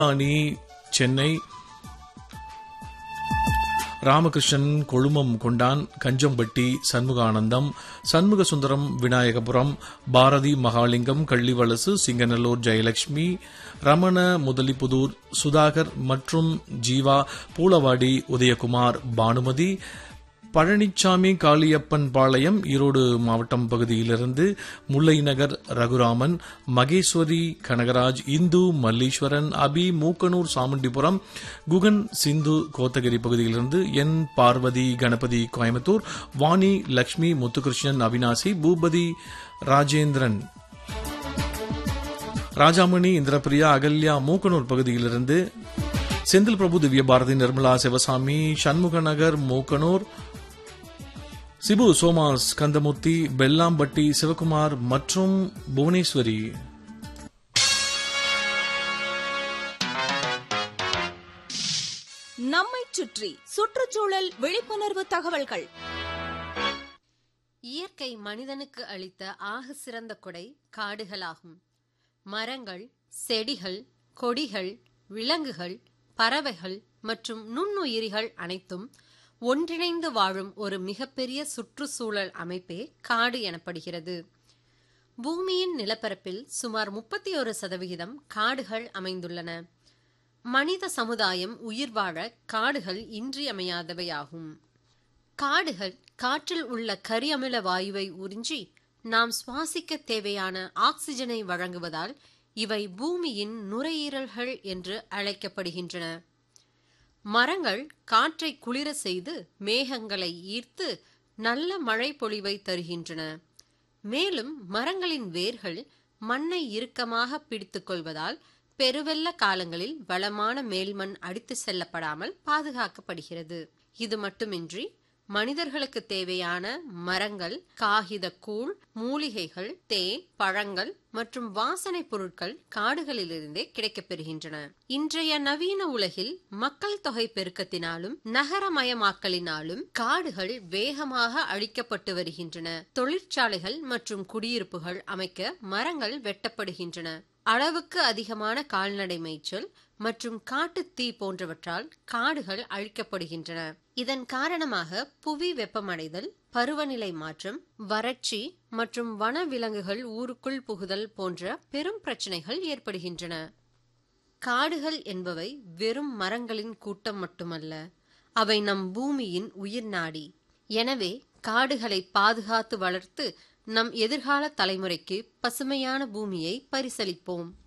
அணி சென்னை ராமகிருஷ்ணன் கொழுமம் கொண்டான் கஞ்சம்பட்டி சண்முகானந்தம் சண்முக சுந்தரம் விநாயகபுரம் பாரதி மகாலிங்கம் கள்ளிவலசு சிங்கநல்லூர் ஜெயலட்சுமி ரமண முதலிபுதூர் சுதாகர் மற்றும் ஜீவா பூலவாடி உதயகுமார் பானுமதி பழனிச்சாமி காளியப்பன் பாளையம் ஈரோடு மாவட்டம் பகுதியிலிருந்து முல்லை நகர் ரகுராமன் மகேஸ்வரி கனகராஜ் இந்து மல்லீஸ்வரன் அபி மூக்கனூர் சாமுண்டிபுரம் குகன் சிந்து கோத்தகிரி பகுதியிலிருந்து என் பார்வதி கணபதி கோயம்புத்தூர் வாணி லட்சுமி முத்துகிருஷ்ணன் அவினாசி பூபதி ராஜேந்திரன் ராஜாமணி இந்திரபிரியா அகல்யா மூக்கனூர் பகுதியிலிருந்து செந்தில் பிரபு திவ்ய பாரதி நிர்மலா சிவசாமி சண்முக நகர் மூக்கனூர் சிபு சோமாஸ் கந்தமூர்த்தி பெல்லாம்பட்டி சிவகுமார் மற்றும் புவனேஸ்வரி நம்மைச் சுற்றி சுற்றுச்சூழல் விழிப்புணர்வு தகவல்கள் இயற்கை மனிதனுக்கு அளித்த ஆக சிறந்த கொடை காடுகளாகும் மரங்கள் செடிகள் கொடிகள் விலங்குகள் பறவைகள் மற்றும் நுண்ணுயிரிகள் அனைத்தும் ஒன்றிணைந்து வாழும் ஒரு மிகப்பெரிய சுற்றுச்சூழல் அமைப்பே காடு எனப்படுகிறது பூமியின் நிலப்பரப்பில் சுமார் முப்பத்தி ஒரு சதவிகிதம் காடுகள் அமைந்துள்ளன மனித சமுதாயம் உயிர் வாழ காடுகள் இன்றியமையாதவையாகும் காடுகள் காற்றில் உள்ள கரியமில வாயுவை உறிஞ்சி நாம் சுவாசிக்க தேவையான ஆக்சிஜனை வழங்குவதால் இவை பூமியின் நுரையீரல்கள் என்று அழைக்கப்படுகின்றன மரங்கள் காற்றை குளிர செய்து மேகங்களை ஈர்த்து நல்ல மழை பொழிவை தருகின்றன மேலும் மரங்களின் வேர்கள் மண்ணை இறுக்கமாக பிடித்துக் கொள்வதால் பெருவெள்ள காலங்களில் வளமான மேல்மண் அடித்து செல்லப்படாமல் பாதுகாக்கப்படுகிறது இது மட்டுமின்றி மனிதர்களுக்கு தேவையான மரங்கள் காகித கூழ் மூலிகைகள் தேன் பழங்கள் மற்றும் வாசனை பொருட்கள் காடுகளிலிருந்தே கிடைக்கப்பெறுகின்றன இன்றைய நவீன உலகில் மக்கள் தொகை பெருக்கத்தினாலும் நகரமயமாக்கலினாலும் காடுகள் வேகமாக அழிக்கப்பட்டு வருகின்றன தொழிற்சாலைகள் மற்றும் குடியிருப்புகள் அமைக்க மரங்கள் வெட்டப்படுகின்றன அளவுக்கு அதிகமான கால்நடை மேய்ச்சல் மற்றும் காட்டுத் தீ போன்றவற்றால் காடுகள் அழிக்கப்படுகின்றன இதன் காரணமாக புவி வெப்பமடைதல் பருவநிலை மாற்றம் வறட்சி மற்றும் வனவிலங்குகள் ஊருக்குள் புகுதல் போன்ற பெரும் பிரச்சனைகள் ஏற்படுகின்றன காடுகள் என்பவை வெறும் மரங்களின் கூட்டம் மட்டுமல்ல அவை நம் பூமியின் உயிர் நாடி எனவே காடுகளை பாதுகாத்து வளர்த்து நம் எதிர்கால தலைமுறைக்கு பசுமையான பூமியை பரிசளிப்போம்